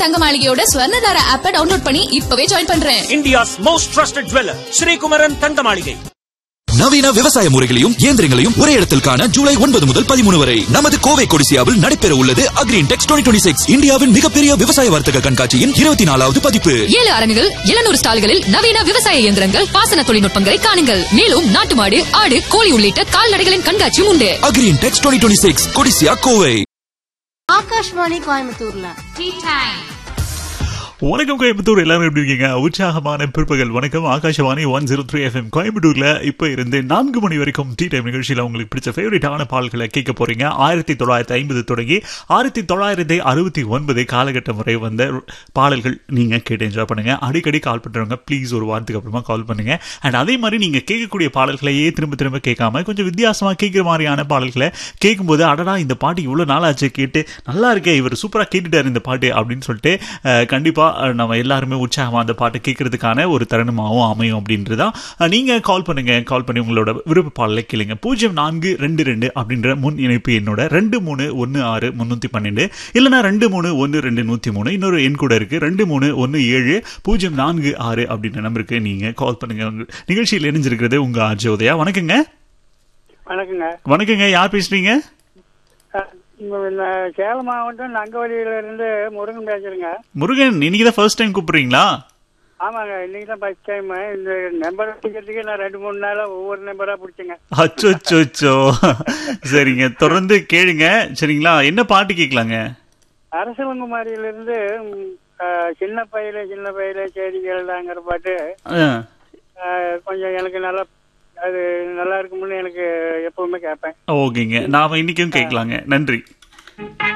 தங்க மாளிகையோட ஸ்வர்ணதார ஆப்பை டவுன்லோட் பண்ணி இப்பவே ஜாயின் பண்றேன் India's most trusted jeweler, Sri Kumaran தங்க மாளிகை நவீன விவசாய முறைகளையும் இயந்திரங்களையும் ஒரே இடத்தில் காண ஜூலை ஒன்பது முதல் பதிமூணு வரை நமது கோவை கொடிசியாவில் நடைபெற உள்ளது அக்ரீன் டெக்ஸ் டுவெண்ட்டி சிக்ஸ் இந்தியாவின் மிகப்பெரிய விவசாய வர்த்தக கண்காட்சியின் இருபத்தி நாலாவது பதிப்பு ஏழு அரங்குகள் எழுநூறு ஸ்டால்களில் நவீன விவசாய இயந்திரங்கள் பாசன தொழில்நுட்பங்களை காணுங்கள் மேலும் நாட்டு மாடு ஆடு கோழி உள்ளிட்ட கால்நடைகளின் கண்காட்சியும் உண்டு Agri Intex twenty six Codissia Kovai Akashvani கோயம்புத்தூர்ல வணக்கம் கோயம்புத்தூர் எல்லாரும் எப்படி இருக்கீங்க உற்சாகமான பிற்பகல் வணக்கம் Akashvani one zero three FM கோயம்புத்தூர்ல இப்ப இருந்து நான்கு மணி வரைக்கும் டீ டைம் நிகழ்ச்சியில உங்களுக்கு பிடிச்ச ஃபேவரட்டான பால்களை கேட்க போறீங்க ஆயிரத்தி தொள்ளாயிரத்தி ஐம்பது தொடங்கி ஆயிரத்தி தொள்ளாயிரத்தி அறுபத்தி ஒன்பது காலகட்டம் வரை வந்த பாடல்கள் நீங்க கேட்டு என்ஜாய் பண்ணுங்க அடிக்கடி கால் பண்றவங்க ப்ளீஸ் ஒரு வாரத்துக்கு அப்புறமா கால் பண்ணுங்க அண்ட் அதே மாதிரி நீங்க கேட்கக்கூடிய பாடல்களையே திரும்ப திரும்ப கேட்காம கொஞ்சம் வித்தியாசமா கேட்கிற மாதிரியான பாடல்களை கேட்கும்போது அடடா இந்த பாட்டு இவ்வளவு நாள் ஆச்சு கேட்டு நல்லா இருக்கே இவர் சூப்பரா கேட்டுட்டாரு இந்த பாட்டு அப்படின்னு சொல்லிட்டு அஹ், கண்டிப்பா அஹ், நம்ம எல்லாருமே உற்சாகமா அந்த பாட்டை கேட்கறதுக்கான ஒரு தருணமாகவும் அமையும் அப்படின்றதான் அஹ், நீங்க கால் பண்ணுங்க கால் பண்ணி உங்களோட விருப்ப பாடலை கேளுங்க பூஜ்ஜியம் நான்கு ரெண்டு ரெண்டு அப்படின்ற முன் இணைப்பு என்னோட ரெண்டு மூணு ஒன்று ஆறு முன்னூத்தி பன்னெண்டு இல்லைன்னா ரெண்டு மூணு ஒன்று ரெண்டு நூத்தி மூணு இன்னொரு எண் கூட இருக்கு ரெண்டு மூணு ஒன்று ஏழு பூஜ்ஜியம் நான்கு ஆறு அப்படின்ற நம்பருக்கு நீங்க கால் பண்ணுங்க உங்க நிகழ்ச்சியில் இணைஞ்சிருக்கிறது உங்க ஆர்ஜி உதயா வணக்கங்க வணக்கங்க வணக்கங்க யார் பேசுறீங்க அஹ், இந்த இந்த சேலம் மாவட்டம் நங்கவழியில இருந்து முருகன் பேசுறேங்க முருகன் இன்னைக்கு தான் ஃபர்ஸ்ட் டைம் கூப்பிடுறீங்களா ஆமாங்க இன்னைக்கு தான் ஃபர்ஸ்ட் டைம் இந்த நம்பர் பிடிக்கிறதுக்கு நான் ரெண்டு மூணு நாளா ஒவ்வொரு நம்பரா பிடிச்சேங்க அச்சோ அச்சோ, அச்சோ சரிங்க தொடர்ந்து கேளுங்க சரிங்களா என்ன பாட்டு கேட்கலாங்க அரசவங்குமாரியில இருந்து ம், அஹ், சின்ன பையில சின்ன பையில செய்திகள்தாங்கிற பாட்டு ஆ, அஹ், கொஞ்சம் எனக்கு நல்லா அது நல்லா இருக்கும்னு எனக்கு எப்பவுமே கேட்பேன் ஓகேங்க நாம இன்னைக்கும் கேட்கலாங்க நன்றி